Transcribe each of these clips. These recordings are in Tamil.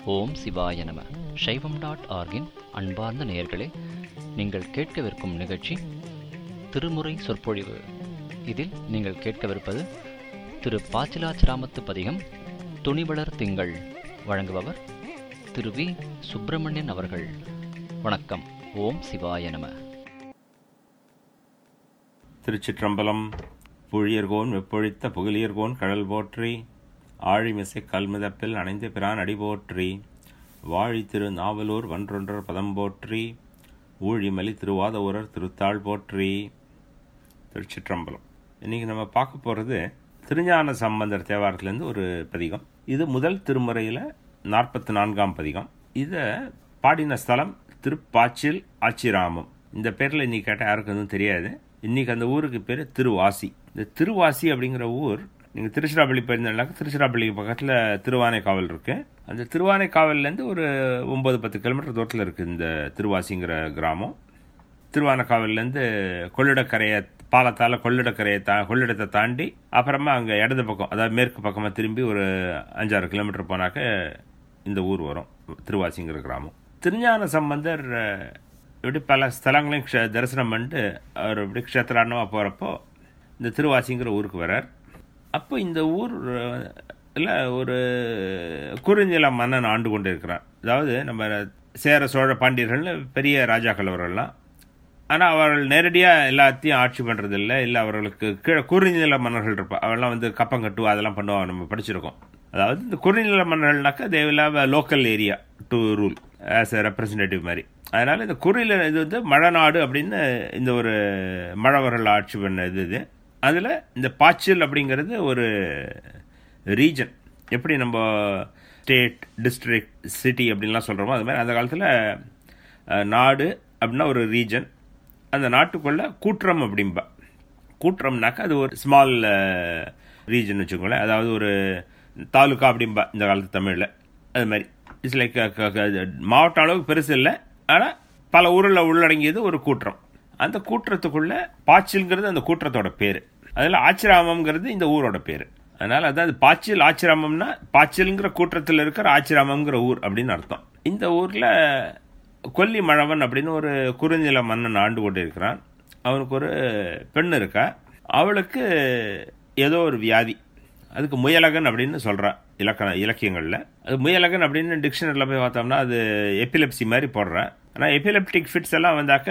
ஓம் சிவாய நம சைவம் டாட் ஆர்கின் அன்பார்ந்த நேயர்களே நீங்கள் கேட்கவிருக்கும் நிகழ்ச்சி திருமுறை சொற்பொழிவு இதில் நீங்கள் கேட்கவிருப்பது திரு பாச்சிலாச்சிராமத்து பதிகம் துணிவளர் திங்கள் வழங்குபவர் திரு வி சுப்பிரமணியன் அவர்கள் வணக்கம் ஓம் சிவாய நம திருச்சிற்றம்பலம் புழியர்கோன் வெப்பொழித்த புகழியர்கோன் கடல் போற்றி ஆழிமிசை கல்மிதப்பில் அணைந்த பிரான் அடி போற்றி வாழி திரு நாவலூர் வன்றொன்றர் பதம் போற்றி ஊழிமலி திருவாத ஊரர் திருத்தாள் போற்றி திருச்சிற்றம்பலம் இன்னைக்கு நம்ம பார்க்க போகிறது திருஞான சம்பந்தர் தேவாரத்துலேருந்து ஒரு பதிகம் இது முதல் திருமுறையில் நாற்பத்தி நான்காம் பதிகம் இதை பாடின ஸ்தலம் திருப்பாச்சில் ஆச்சிராமம் இந்த பேரில் இன்னைக்கு கேட்டால் யாருக்கு எதுவும் தெரியாது இன்னைக்கு அந்த ஊருக்கு பேர் திருவாசி இந்த திருவாசி அப்படிங்கிற ஊர் நீங்கள் திருச்சிராப்பள்ளி போயிருந்தாக்க திருச்சிராப்பள்ளி பக்கத்தில் திருவானைக்காவல் இருக்கு அந்த திருவானைக்காவல்லேருந்து ஒரு ஒம்பது பத்து கிலோமீட்டர் தூரத்தில் இருக்குது இந்த திருவாசிங்கிற கிராமம் திருவானக்காவிலேருந்து கொள்ளிடக்கரையை பாலத்தால் கொள்ளிடக்கரையை தா கொள்ளிடத்தை தாண்டி அப்புறமா அங்கே இடது பக்கம் அதாவது மேற்கு பக்கமாக திரும்பி ஒரு அஞ்சாறு கிலோமீட்டர் போனாக்க இந்த ஊர் வரும் திருவாசிங்கிற கிராமம் திருஞான சம்பந்தர் அஹ், இப்படி பல ஸ்தலங்களையும் க்ஷ- தரிசனம் பண்ணிட்டு அவர் இப்படி க்ஷேத்திராண்டமாக போகிறப்போ இந்த திருவாசிங்கிற ஊருக்கு வரார் அப்போ இந்த ஊர் அஹ், இல்ல ஒரு குறுநில மன்னன் ஆண்டு கொண்டு இருக்கிறான் அதாவது நம்ம சேர சோழ பாண்டியர்கள்னு பெரிய ராஜாக்கள் அவர்கள்லாம் ஆனால் அவர்கள் நேரடியாக எல்லாத்தையும் ஆட்சி பண்ணுறதில்ல இல்லை அவர்களுக்கு கீழே குறுநில மன்னர்கள் இருப்பா அவெல்லாம் வந்து கப்பம் கட்டுவா அதெல்லாம் பண்ணுவாங்க நம்ம படிச்சிருக்கோம் அதாவது இந்த குறுநில மன்னர்கள்னாக்கா தேவையில்லாம local area to rule as a representative மாதிரி அதனால இந்த குறுநில இது வந்து மழநாடு அப்படின்னு இந்த ஒரு மழவர்கள் ஆட்சி பண்ண இது இது அதில் இந்த பாய்ச்சல் அப்படிங்கிறது ஒரு ரீஜன் எப்படி நம்ம ஸ்டேட் டிஸ்ட்ரிக்ட் சிட்டி அப்படின்லாம் சொல்கிறோமோ அது மாதிரி அந்த காலத்தில் நாடு அப்படின்னா ஒரு ரீஜன் அந்த நாட்டுக்குள்ள கூற்றம் அப்படிம்பா கூற்றம்னாக்கா அது ஒரு ஸ்மால் ரீஜன் வச்சுக்கோங்களேன் அதாவது ஒரு தாலுக்கா அப்படிம்பா இந்த காலத்து தமிழில் அது மாதிரி இட்ஸ் லைக் மாவட்ட அளவுக்கு பெருசு இல்லை ஆனால் பல ஊரில் உள்ளடங்கியது ஒரு கூற்றம் அந்த கூற்றத்துக்குள்ள பாய்ச்சல்ங்கிறது அந்த கூற்றத்தோட பேர் அதில் ஆச்சிராமம்ங்கிறது இந்த ஊரோட பேர் அதனால அதாவது பாய்ச்சல் ஆச்சிராமம்னா பாய்ச்சல்ங்கிற கூற்றத்தில் இருக்கிற ஆச்சிராமம்ங்கிற ஊர் அப்படின்னு அர்த்தம் இந்த ஊரில் கொல்லி மழவன் அப்படின்னு ஒரு குறுநில மன்னன் ஆண்டு கொண்டு இருக்கிறான் அவனுக்கு ஒரு பெண் இருக்கா அவளுக்கு ஏதோ ஒரு வியாதி அதுக்கு முயலகன் அப்படின்னு சொல்கிறான் இலக்கண இலக்கியங்களில் அது முயலகன் அப்படின்னு டிக்ஷனரியில் போய் பார்த்தோம்னா அது எபிலெப்சி மாதிரி போடுறேன் ஆனால் எபிலெப்டிக் ஃபிட்ஸ் எல்லாம் வந்தாக்க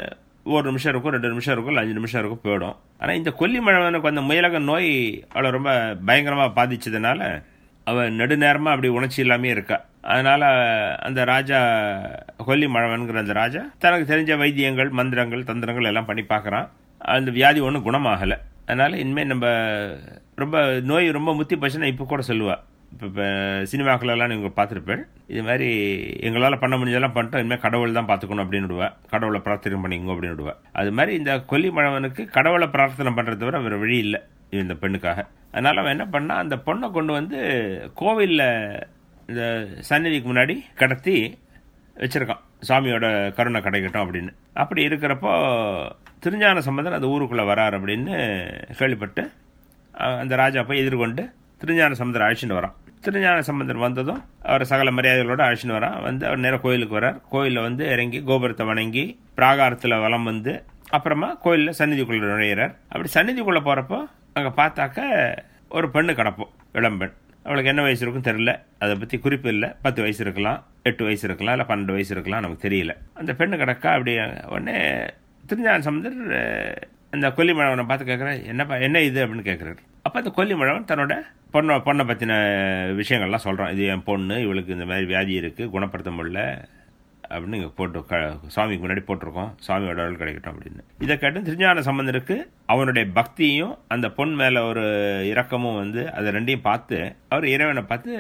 ஒரு நிமிஷம் இருக்கும் ரெண்டு நிமிஷம் இருக்கும் இல்லை அஞ்சு நிமிஷம் இருக்கும் போயிடும் ஆனால் இந்த கொல்லி மழவனுக்கு அந்த முயலகன் நோய் அவளை ரொம்ப பயங்கரமாக பாதிச்சதுனால அவன் நெடுநேரமாக அப்படி உணர்ச்சி இல்லாமே இருக்கா அதனால அந்த ராஜா கொல்லி மழவன்கிற அந்த ராஜா தனக்கு தெரிஞ்ச வைத்தியங்கள் மந்திரங்கள் தந்திரங்கள் எல்லாம் பண்ணி பார்க்குறான் அந்த வியாதி ஒன்றும் குணமாகலை அதனால இனிமேல் நம்ம ரொம்ப நோய் ரொம்ப முத்தி போச்சுன்னா இப்போ கூட சொல்லுவா இப்போ இப்போ சினிமாக்களெல்லாம் நீங்கள் பார்த்துருப்பேன் இது மாதிரி எங்களால் பண்ண முடிஞ்சதெல்லாம் பண்ணிட்டோம் இனிமேல் கடவுள் தான் பார்த்துக்கணும் அப்படின்னு விடுவா கடவுளை பிரார்த்தனை பண்ணிக்கோ அப்படின்னு விடுவா அது மாதிரி இந்த கொல்லி மழவனுக்கு கடவுளை பிரார்த்தனை பண்ணுறத தவிர வேறு வழி இல்லை இந்த பெண்ணுக்காக அதனால அவன் என்ன பண்ணா அந்த பொண்ணை கொண்டு வந்து கோவிலில் இந்த சந்நிதிக்கு முன்னாடி கடத்தி வச்சிருக்கான் சாமியோட கருணை கிடைக்கட்டும் அப்படின்னு அப்படி இருக்கிறப்போ திருஞான சம்பந்தன் அந்த ஊருக்குள்ளே வரார் அப்படின்னு கேள்விப்பட்டு அஹ், அந்த ராஜா போய் எதிர்கொண்டு திருஞான சம்பந்தர் அழைச்சிட்டு வரான் திருஞான சம்பந்தர் வந்ததும் அவர் சகல மரியாதைகளோட அழைச்சிட்டு வரான் வந்து அவர் நேராக கோயிலுக்கு வரார் கோயிலில் வந்து இறங்கி கோபுரத்தை வணங்கி பிராகாரத்தில் வலம் வந்து அப்புறமா கோயிலில் சந்நிதிக்குள்ள நுழையிறார் அப்படி சந்நிதிக்குள்ளே போகிறப்போ அங்கே பார்த்தாக்க ஒரு பெண்ணு கிடப்போம் இளம்பெண் அவளுக்கு என்ன வயசு இருக்கும் தெரியல அதை பற்றி குறிப்பு இல்லை பத்து வயசு இருக்கலாம் எட்டு வயசு இருக்கலாம் இல்லை பன்னெண்டு வயசு இருக்கலாம் நமக்கு தெரியல அந்த பெண்ணு கிடக்கா அப்படி உடனே திருஞான சம்பந்தர் அஹ், அந்த கொல்லிமழவனை பார்த்து கேட்குறேன் என்னப்பா என்ன இது அப்படின்னு கேட்குறாரு அப்போ அந்த கொல்லிமழவன் தன்னோட பொண்ணை பொண்ணை பற்றின விஷயங்கள்லாம் சொல்கிறான் இது என் பொண்ணு இவளுக்கு இந்த மாதிரி வியாதி இருக்குது குணப்படுத்த முடியல அப்படின்னு இங்கே போட்டு க சுவாமிக்கு முன்னாடி போட்டிருக்கோம் சுவாமியோட அருள் கிடைக்கட்டும் அப்படின்னு இதை கேட்டு திருஞான சம்பந்தருக்கு அவனுடைய பக்தியும் அந்த பொன் மேலே ஒரு இரக்கமும் வந்து அதை ரெண்டையும் பார்த்து அவர் இறைவனை பார்த்து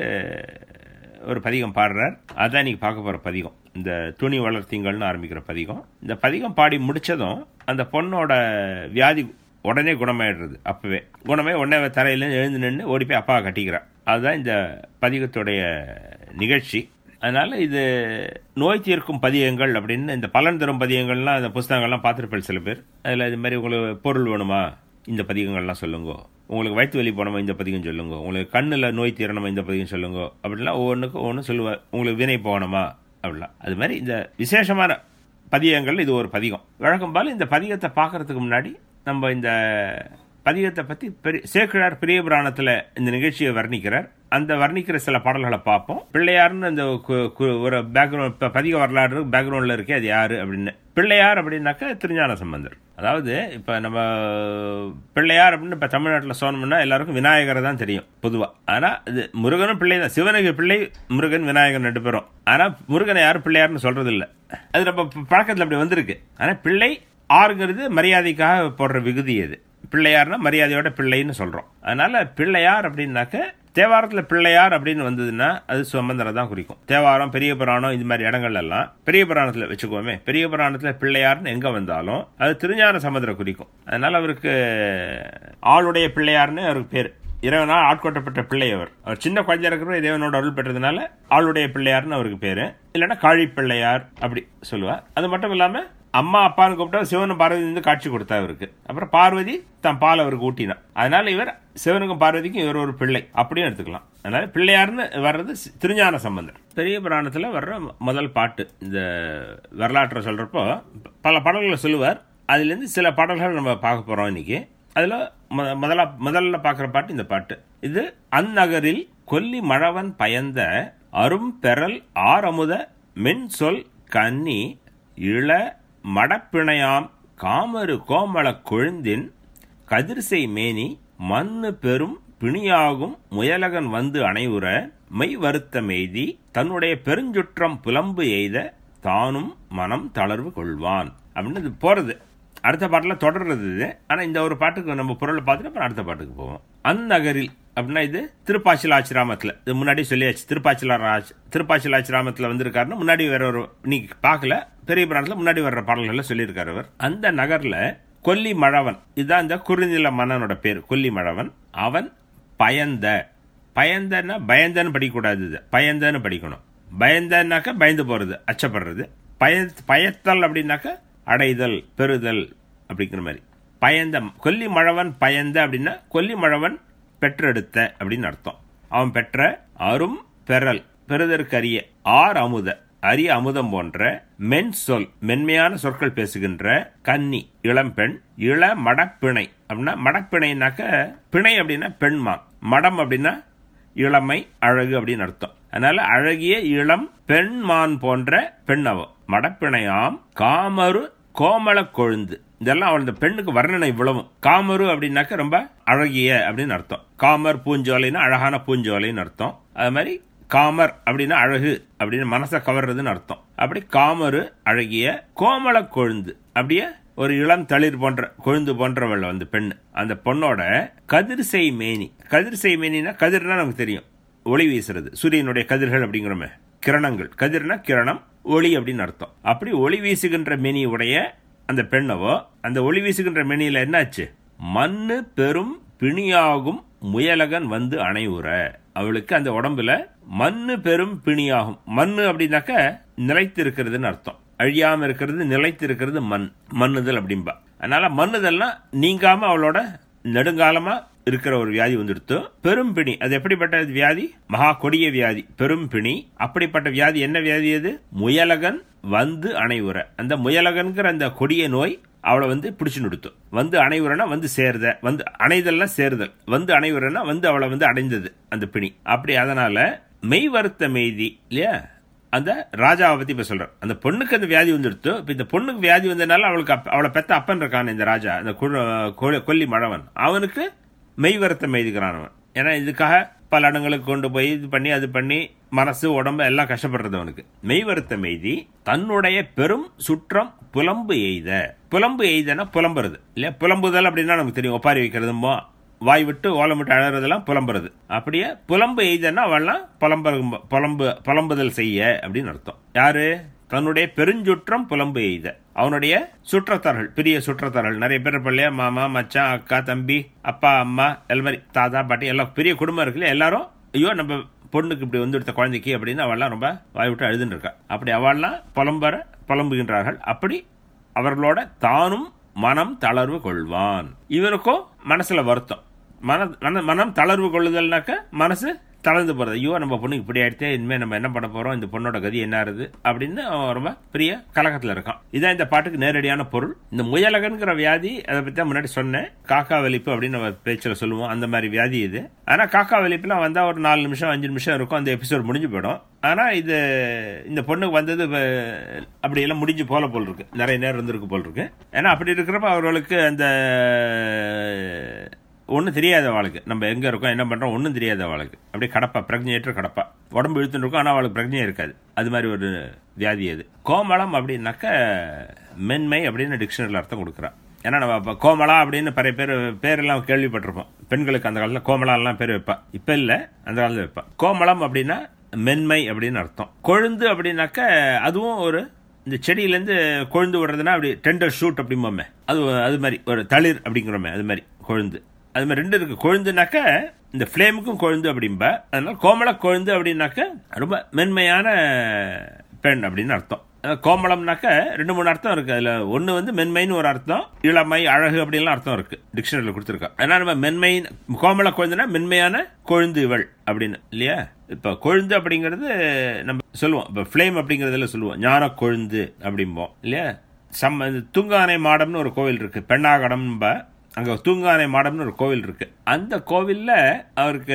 ஒரு பதிகம் பாடுறார் அதான் இன்னைக்கு பார்க்க போகிற பதிகம் இந்த துணி வளர்த்தீங்கள்னு ஆரம்பிக்கிற பதிகம் இந்த பதிகம் பாடி முடிச்சதும் அந்த பொண்ணோட வியாதி உடனே குணமாயிடுறது அப்பவே குணமே உடனே அவ தரையில எழுந்து நின்று ஓடி போய் அப்பாவை கட்டிக்கிறான் அதுதான் இந்த பதிகத்துடைய நிகழ்ச்சி அதனால இது நோய் தீர்க்கும் பதியங்கள் அப்படின்னு இந்த பலன் தரும் பதியங்கள்லாம் இந்த புஸ்தகங்கள்லாம் பார்த்துருப்பேன் சில பேர் அதில் இது மாதிரி உங்களுக்கு பொருள் வேணுமா இந்த பதிகங்கள்லாம் சொல்லுங்க உங்களுக்கு வயிற்று வலி போனோமா இந்த பதிகம் சொல்லுங்க உங்களுக்கு கண்ணில் நோய் தீரணுமா இந்த பதிகம் சொல்லுங்க அப்படின்லாம் ஒவ்வொன்றுக்கும் ஒவ்வொன்று சொல்லுவார் உங்களுக்கு வினை போகணுமா அப்படிலாம் அது மாதிரி இந்த விசேஷமான பதிகங்கள் இது ஒரு பதிகம் வழக்கம் போல இந்த பதிகத்தை பார்க்கறதுக்கு முன்னாடி நம்ம இந்த பதிகத்தை பற்றி பெரிய சேக்கிழார் பெரிய புராணத்தில் இந்த நிகழ்ச்சியை வர்ணிக்கிறார் அந்த வர்ணிக்கிற சில பாடல்களை பார்ப்போம் பிள்ளையார்னு அந்த கு- கு- ஒரு பேக்ரவுண்ட் இப்போ பதிக வரலாறு பேக்ரவுண்டில் இருக்கே அது யாரு அப்படின்னு பிள்ளையார் அப்படின்னாக்கா திருஞான சம்பந்தர் அதாவது இப்போ நம்ம பிள்ளையார் அப்படின்னு இப்போ தமிழ்நாட்டில் சொன்னோம்னா எல்லாருக்கும் விநாயகரை தான் தெரியும் பொதுவாக ஆனால் இது முருகனும் பிள்ளை தான் சிவனுக்கு பிள்ளை முருகன் விநாயகன் ரெண்டு பேரும் ஆனால் முருகனை யாரும் பிள்ளையார்னு சொல்றது இல்லை அது நம்ம பழக்கத்தில் அப்படி வந்திருக்கு ஆனால் பிள்ளை ஆறுங்கிறது மரியாதைக்காக போடுற விகுதி அது பிள்ளையார்னா மரியாதையோட பிள்ளைன்னு சொல்றோம் அதனால பிள்ளையார் அப்படின்னாக்க தேவாரத்துல பிள்ளையார் அப்படின்னு வந்ததுன்னா அது சுமந்தரை தான் குறிக்கும் தேவாரம் பெரிய புராணம் இது மாதிரி இடங்கள் எல்லாம் பெரிய புராணத்துல வச்சுக்கோமே பெரிய புராணத்துல பிள்ளையார்னு எங்க வந்தாலும் அது திருஞான சமுதிர குறிக்கும் அதனால அவருக்கு ஆளுடைய பிள்ளையார்னு அவருக்கு பேர் இறைவனால் ஆட்கொட்டப்பட்ட பிள்ளை அவர் அவர் சின்ன குழந்தை இருக்கிற இறைவனோட அருள் பெற்றதுனால ஆளுடைய பிள்ளையார்னு அவருக்கு பேரு இல்லைன்னா காழி பிள்ளையார் அப்படி சொல்லுவார் அது மட்டும் இல்லாம அம்மா அப்பான்னு கூப்பிட்டா சிவனும் பார்வதி வந்து காட்சி கொடுத்தா இவருக்கு அப்புறம் பார்வதி தன் பால் அவருக்கு ஊட்டினா அதனால இவர் சிவனுக்கும் பார்வதிக்கும் இவர் ஒரு பிள்ளை அப்படியும் எடுத்துக்கலாம் அதனால பிள்ளையார்னு வர்றது சி- திருஞான சம்பந்தர் பெரிய புராணத்துல வர்ற ம- முதல் பாட்டு இந்த வரலாற்றை சொல்றப்போ பல பாடல்களை சொல்லுவார் அதுல இருந்து சில பாடல்கள் நம்ம பார்க்க போறோம் இன்னைக்கு அதுல மு- முதலா முதல்ல பார்க்குற பாட்டு இந்த பாட்டு இது அந்நகரில் கொல்லி மழவன் பயந்த அரும் பெறல் ஆரமுத மென் சொல் கன்னி இள மடப்பிணையாம் காமரு கோமளக் கொழுந்தின் கதிர்செய் மேனி மண்ணு பெரும் பிணியாகும் முயலகன் வந்து அணைவுற மெய் வருத்த மெய்தி தன்னுடைய பெருஞ்சுற்றம் புலம்பு எய்த தானும் மனம் தளர்வு கொள்வான் அப்படின்னு இது போறது அடுத்த பாட்டில் தொடர்றது இது ஆனா இந்த ஒரு பாட்டுக்கு நம்ம பொருளை பார்த்துட்டு அப்புறம் அடுத்த பாட்டுக்கு போவோம் அந்நகரில் அப்படின்னா இது திருப்பாச்சிலாச்சிராமத்தில் இது முன்னாடி சொல்லியாச்சு திருப்பாச்சிலாராஜ் திருப்பாச்சிலாச்சிராமத்தில் வந்திருக்காருன்னு முன்னாடி வேற ஒரு நீங்க பார்க்கல பெரிய புராணத்தில் முன்னாடி வர்ற பாடல்கள்ல சொல்லியிருக்காரு அவர் அந்த நகர்ல கொல்லி மழவன் இதுதான் இந்த குறுநில மன்னனோட பேர் கொல்லி மழவன் அவன் பயந்த பயந்தன்னா பயந்தன்னு படிக்கக்கூடாது இது பயந்தன்னு படிக்கணும் பயந்தன்னாக்க பயந்து போறது அச்சப்படுறது பய பயத்தல் அப்படின்னாக்க அடைதல் பெறுதல் அப்படிங்கிற மாதிரி பயந்த கொல்லி மழவன் பயந்த அப்படின்னா கொல்லி மழவன் பெற்றெடுத்த அப்படின்னு அர்த்தம் அவன் பெற்ற அரும் பெறல் பெறுதற்கரிய ஆர் அமுத அரிய அமுதம் போன்ற மென் சொல் மென்மையான சொற்கள் பேசுகின்ற கன்னி இளம்பெண் இள மடப்பிணை அப்படின்னா மடப்பிணைனாக்க பிணை அப்படின்னா பெண்மான் மடம் அப்படின்னா இளமை அழகு அப்படின்னு அர்த்தம் அதனால அழகிய இளம் பெண்மான் போன்ற பெண்ணவ மடப்பிணையாம் காமரு கோமள கொழுந்து இதெல்லாம் அவள் இந்த பெண்ணுக்கு வர்ணனை இவ்வளவும் காமரு அப்படின்னாக்க ரொம்ப அழகிய அப்படின்னு அர்த்தம் காமர் பூஞ்சோலைன்னா அழகான பூஞ்சோலைன்னு அர்த்தம் அது மாதிரி காமர் அப்படின்னா அழகு அப்படின்னு மனசை கவர்றதுன்னு அர்த்தம் அப்படி காமரு அழகிய கோமள கொழுந்து அப்படியே ஒரு இளம் தளிர் போன்ற கொழுந்து போன்றவள் வந்து பெண் அந்த பொண்ணோட கதிர்செய் மேனி கதிர்செய் மேனினா கதிர்னா நமக்கு தெரியும் ஒளி வீசுறது சூரியனுடைய கதிர்கள் அப்படிங்கிறோமே கிரணங்கள் கதிர்னா கிரணம் ஒளி அப்படின்னு அர்த்தம் அப்படி ஒளி வீசுகின்ற மெனி உடைய அந்த பெண்ணவோ அந்த ஒளி வீசுகின்ற மெனியில என்னாச்சு மண்ணு பெரும் பிணியாகும் முயலகன் வந்து அணைவுற அவளுக்கு அந்த உடம்புல மண்ணு பெரும் பிணியாகும் மண்ணு அப்படின்னாக்க நிலைத்து இருக்கிறதுன்னு அர்த்தம் அழியாம இருக்கிறது நிலைத்து இருக்கிறது மண் மண்ணுதல் அப்படிம்பா அதனால மண்ணுதல்னா நீங்காம அவளோட நெடுங்காலமா இருக்கிற ஒரு வியாதி வந்துடுத்து பெரும்பிணி அது எப்படிப்பட்ட வியாதி மகா கொடிய வியாதி பெரும்பிணி அப்படிப்பட்ட வியாதி என்ன வியாதி அது முயலகன் வந்து அணைவுற அந்த முயலகன்கிற அந்த கொடிய நோய் அவளை வந்து பிடிச்சு நிறுத்தும் வந்து அணைவுறனா வந்து சேர்த வந்து அணைதல்னா சேருதல் வந்து அணைவுறனா வந்து அவளை வந்து அடைந்தது அந்த பிணி அப்படி அதனால மெய் வருத்த மெய்தி இல்லையா அந்த ராஜாவை பத்தி இப்ப சொல்றேன் அந்த பொண்ணுக்கு அந்த வியாதி வந்துடுத்து இப்ப இந்த பொண்ணுக்கு வியாதி வந்ததுனால அவளுக்கு அப்ப- அவளை பெத்த அப்பன் இருக்கான் இந்த ராஜா இந்த கு- கொ- கொல்லி மழவன் அவனுக்கு மெய் வருத்தம் எய்துகிறான் அவன் ஏன்னா இதுக்காக பல இடங்களுக்கு கொண்டு போய் இது பண்ணி அது பண்ணி மனசு உடம்பு எல்லாம் கஷ்டப்படுறது அவனுக்கு மெய் வருத்தம் எய்தி தன்னுடைய பெரும் சுற்றம் புலம்பு எய்த புலம்பு எய்தனா புலம்புறது இல்லையா புலம்புதல் அப்படின்னா நமக்கு தெரியும் ஒப்பாரி வைக்கிறதுமோ வாய் விட்டு ஓலம் விட்டு அழறதெல்லாம் புலம்புறது அப்படியே புலம்பு எய்தன்னா அவள்லாம் புலம்பு புலம்பு புலம்புதல் செய்ய அப்படின்னு அர்த்தம் யாரு தன்னுடைய பெருஞ்சுற்றம் புலம்பு எய்த அவனுடைய சுற்றத்தார்கள் பெரிய சுற்றத்தார்கள் நிறைய பேர் இருப்பாங்க இல்லையா மாமா மச்சான் அக்கா தம்பி அப்பா அம்மா எல்லா மாதிரி தாத்தா பாட்டி எல்லாம் பெரிய குடும்பம் இருக்குல்ல எல்லாரும் ஐயோ நம்ம பொண்ணுக்கு இப்படி வந்து எடுத்த குழந்தைக்கு அப்படின்னு அவள்லாம் ரொம்ப வாய் விட்டு அழுதுன்னு இருக்கா அப்படி அவள்லாம் புலம்பர புலம்புகின்றார்கள் அப்படி அவர்களோட தானும் மனம் தளர்வு கொள்வான் இவனுக்கும் மனசுல வருத்தம் மன மன- மனம் தளர்வு கொள்ளுதல்னாக்க மனசு தளர்ந்து போறது ஐயோ நம்ம பொண்ணுக்கு இப்படி ஆயிடுச்சே இனிமே நம்ம என்ன பண்ண போறோம் இந்த பொண்ணோட கதி என்ன ஆறுது அப்படின்னு அவன் ரொம்ப பெரிய கலக்கத்துல இருக்கான் இதான் இந்த பாட்டுக்கு நேரடியான பொருள் இந்த முயலகன்கிற வியாதி அதை பத்தி தான் முன்னாடி சொன்னேன் காக்கா வலிப்பு அப்படின்னு நம்ம பேச்சில் சொல்லுவோம் அந்த மாதிரி வியாதி இது ஆனா காக்கா வலிப்புலாம் வந்தா ஒரு நாலு நிமிஷம் அஞ்சு நிமிஷம் இருக்கும் அந்த எபிசோட் முடிஞ்சு போயிடும் ஆனா இது இந்த பொண்ணுக்கு வந்தது இப்ப அப்படியெல்லாம் முடிஞ்சு போல போல் இருக்கு நிறைய நேரம் இருந்திருக்கு போல் இருக்கு ஏன்னா அப்படி இருக்கிறப்ப அவர்களுக்கு அந்த ஒன்றும் தெரியாத அவளுக்கு நம்ம எங்க இருக்கோம் என்ன பண்றோம் ஒன்றும் தெரியாத அவளுக்கு அப்படியே கடப்பா பிரஜையற்ற கடப்பா உடம்பு இழுத்துட்டு இருக்கும் ஆனால் அவளுக்கு பிரஜையே இருக்காது அது மாதிரி ஒரு வியாதி அது கோமளம் அப்படின்னாக்க மென்மை அப்படின்னு டிக்ஷனரியில் அர்த்தம் கொடுக்குறா ஏன்னா நம்ம இப்ப கோமலா அப்படின்னு நிறைய பேர் பேரெல்லாம் கேள்விப்பட்டிருப்போம் பெண்களுக்கு அந்த காலத்தில் கோமலாலாம் பேர் வைப்பா இப்போ இல்லை அந்த காலத்தில் வைப்பா கோமளம் அப்படின்னா மென்மை அப்படின்னு அர்த்தம் கொழுந்து அப்படின்னாக்க அதுவும் ஒரு இந்த செடியிலேருந்து கொழுந்து விடுறதுன்னா அப்படி டெண்டர் ஷூட் அப்படிம்போமே அது அது மாதிரி ஒரு தளிர் அப்படிங்கிறோமே அது மாதிரி கொழுந்து அது மாதிரி ரெண்டு இருக்கு கொழுந்துனாக்க இந்த ஃப்ளேமுக்கும் கொழுந்து அப்படிம்பா அதனால கோமள கொழுந்து அப்படின்னாக்க ரொம்ப மென்மையான பெண் அப்படின்னு அர்த்தம் அஹ் கோமளம்னாக்க ரெண்டு மூணு அர்த்தம் இருக்கு அதுல ஒண்ணு வந்து மென்மைன்னு ஒரு அர்த்தம் இளமை அழகு அப்படின்லாம் அர்த்தம் இருக்கு டிக்ஷனரியில் கொடுத்துருக்கா அதனால நம்ம மென்மை கோமள கொழுந்துனா மென்மையான கொழுந்து இவள் அப்படின்னு இல்லையா இப்ப கொழுந்து அப்படிங்கிறது நம்ம சொல்லுவோம் இப்ப ஃப்ளேம் அப்படிங்கறதுல சொல்லுவோம் ஞான கொழுந்து அப்படிம்போம் இல்லையா சம் துங்கானை மாடம்னு ஒரு கோவில் இருக்கு பெண்ணாகடம்பா அங்க தூங்கானை மாடம்னு ஒரு கோவில் இருக்கு அந்த கோவில்ல அவருக்கு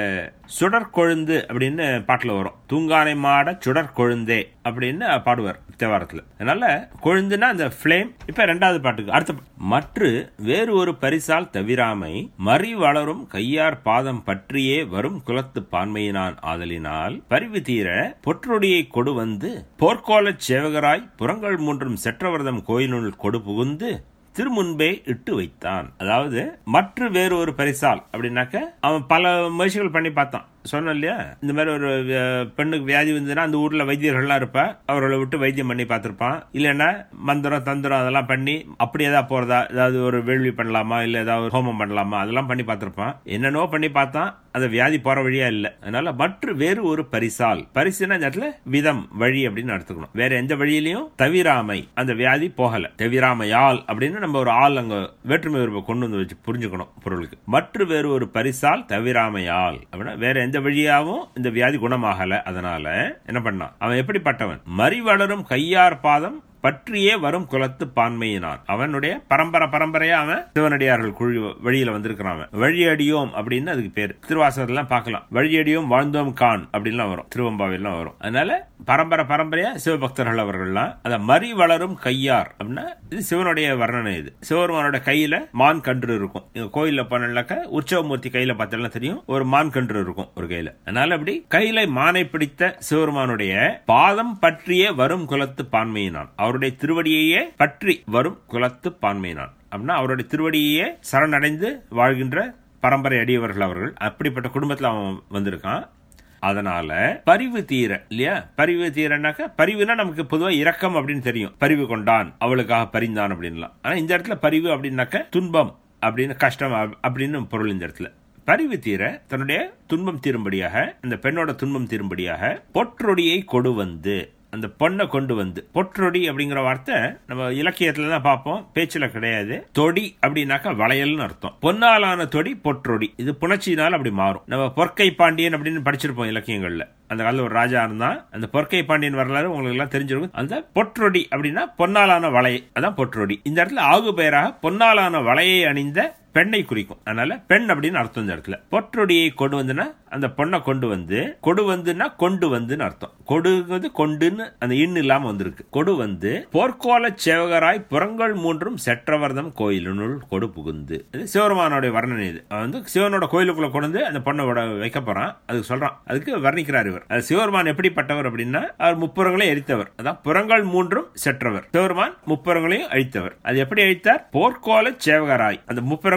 சுடர் கொழுந்து அப்படின்னு பாட்டுல வரும் தூங்கானை மாட சுடர் கொழுந்தே அப்படின்னு பாடுவார் தேவாரத்துல அதனால கொழுந்துனா அந்த ஃப்ளேம் இப்ப ரெண்டாவது பாட்டுக்கு அடுத்த பா- மற்று வேறு ஒரு பரிசால் தவிராமை மறி வளரும் கையார் பாதம் பற்றியே வரும் குலத்து பான்மையினான் ஆதலினால் பரிவு தீர பொற்றொடியை கொடு வந்து போர்க்கோலச் சேவகராய் புறங்கள் மூன்றும் செற்றவர்தம் கோயிலுள் கொடு புகுந்து திருமுன்பே இட்டு வைத்தான் அதாவது மற்ற வேறு ஒரு பரிசால் அப்படின்னாக்க அவன் பல முயற்சிகள் பண்ணி பார்த்தான் சொன்னேன் இல்லையா இந்த மாதிரி ஒரு அஹ், பெண்ணுக்கு வியாதி வந்ததுன்னா அந்த ஊர்ல வைத்தியர்கள்லாம் இருப்பா அவர்களை விட்டு வைத்தியம் பண்ணி பார்த்திருப்பான் இல்லைன்னா மந்திரம் தந்திரம் அதெல்லாம் பண்ணி அப்படி ஏதாவது போறதா ஏதாவது ஒரு வேள்வி பண்ணலாமா இல்ல ஏதாவது ஒரு ஹோமம் பண்ணலாமா அதெல்லாம் பண்ணி பார்த்திருப்பான் என்னென்னவோ பண்ணி பார்த்தான் அந்த வியாதி போற வழியா இல்ல அதனால மற்ற வேறு ஒரு பரிசால் பரிசுனா இந்த இடத்துல விதம் வழி அப்படின்னு எடுத்துக்கணும் வேற எந்த வழியிலையும் தவிராமை அந்த வியாதி போகல தவிராமையால் அப்படின்னு நம்ம ஒரு ஆள் அங்க வேற்றுமை உருவ கொண்டு வந்து வச்சு புரிஞ்சுக்கணும் பொருளுக்கு மற்ற வேறு ஒரு பரிசால் தவிராமையால் அப்படின்னா வேற எந்த வழியாவும் இந்த வியாதி குணமாகல அதனால என்ன பண்ணான் அவன் எப்படிப்பட்டவன் மறி வளரும் கையார் பாதம் பற்றியே வரும் குலத்து பான்மையினான் அவனுடைய பரம்பரை பரம்பரையா அவன் சிவனடியார்கள் குழு வழியில வந்திருக்கிறான் அவன் வழியடியோம் அப்படின்னு அதுக்கு பேர் திருவாசகத்தெல்லாம் பார்க்கலாம் வழியடியோம் வாழ்ந்தோம் கான் அப்படின்லாம் வரும் திருவம்பாவிலாம் வரும் அதனால பரம்பரை பரம்பரையா சிவபக்தர்கள் அவர்கள்லாம் அத மறி வளரும் கையார் அப்படின்னா இது சிவனுடைய வர்ணனை இது சிவபெருமானோட கையில மான் கன்று இருக்கும் இங்க கோயில்ல போனாக்க உற்சவமூர்த்தி கையில பார்த்தா தெரியும் ஒரு மான் கன்று இருக்கும் ஒரு கையில அதனால அப்படி கையில மானை பிடித்த சிவபெருமானுடைய பாதம் பற்றியே வரும் குலத்து பான்மையினான் அவருடைய திருவடியையே பற்றி வரும் குலத்து பான்மையினான் அப்படின்னா அவருடைய திருவடியையே சரணடைந்து வாழ்கின்ற பரம்பரை அடியவர்கள் அவர்கள் அப்படிப்பட்ட குடும்பத்துல அவன் வந்திருக்கான் அதனால பரிவு தீர இல்லையா பரிவு தீரனாக்க பரிவுனா நமக்கு பொதுவா இரக்கம் அப்படின்னு தெரியும் பரிவு கொண்டான் அவளுக்காக பரிந்தான் அப்படின்லாம் ஆனா இந்த இடத்துல பரிவு அப்படின்னாக்க துன்பம் அப்படின்னு கஷ்டம் அப்- அப்படின்னு பொருள் இந்த இடத்துல பரிவு தீர தன்னுடைய துன்பம் தீரும்படியாக அந்த பெண்ணோட துன்பம் தீரும்படியாக பொற்றொடியை கொடு வந்து அந்த பொண்ணை கொண்டு வந்து பொற்றொடி அப்படிங்கிற வார்த்தை நம்ம இலக்கியத்துல தான் பார்ப்போம் பேச்சுல கிடையாது தொடி அப்படின்னாக்கா வளையல்னு அர்த்தம் பொன்னாலான தொடி பொற்றொடி இது புணர்ச்சியினால் அப்படி மாறும் நம்ம பொற்கை பாண்டியன் அப்படின்னு படிச்சிருப்போம் இலக்கியங்கள்ல அந்த காலத்துல ஒரு ராஜா இருந்தான் அந்த பொற்கை பாண்டியன் வரலாறு உங்களுக்கு எல்லாம் தெரிஞ்சிருக்கும் அந்த பொற்றொடி அப்படின்னா பொன்னாலான வளை அதான் பொற்றொடி இந்த இடத்துல ஆகு பெயராக பொன்னாலான வளையை அணிந்த பெண்ணை குறிக்கும் அதனால பெண் அப்படின்னு அர்த்தம் இந்த இடத்துல பொற்றொடியை கொண்டு வந்துன்னா அந்த பொண்ணை கொண்டு வந்து கொடு வந்துன்னா கொண்டு வந்துன்னு அர்த்தம் கொடுங்கிறது கொண்டுன்னு அந்த இன் இல்லாம வந்திருக்கு கொடு வந்து போர்க்கோல சேவகராய் புறங்கள் மூன்றும் செற்றவர்தம் கோயிலினுள் கொடு புகுந்து இது சிவருமானோட வர்ணனை இது அவன் வந்து சிவனோட கோயிலுக்குள்ள கொண்டு வந்து அந்த பொண்ணை விட வைக்க போறான் அதுக்கு சொல்றான் அதுக்கு வர்ணிக்கிறார் இவர் அது சிவருமான் எப்படிப்பட்டவர் அப்படின்னா அவர் முப்புறங்களையும் எரித்தவர் அதான் புறங்கள் மூன்றும் செற்றவர் சிவருமான் முப்புறங்களையும் அழித்தவர் அது எப்படி அழித்தார் போர்க்கோல சேவகராய் அந்த முப்புறங்கள்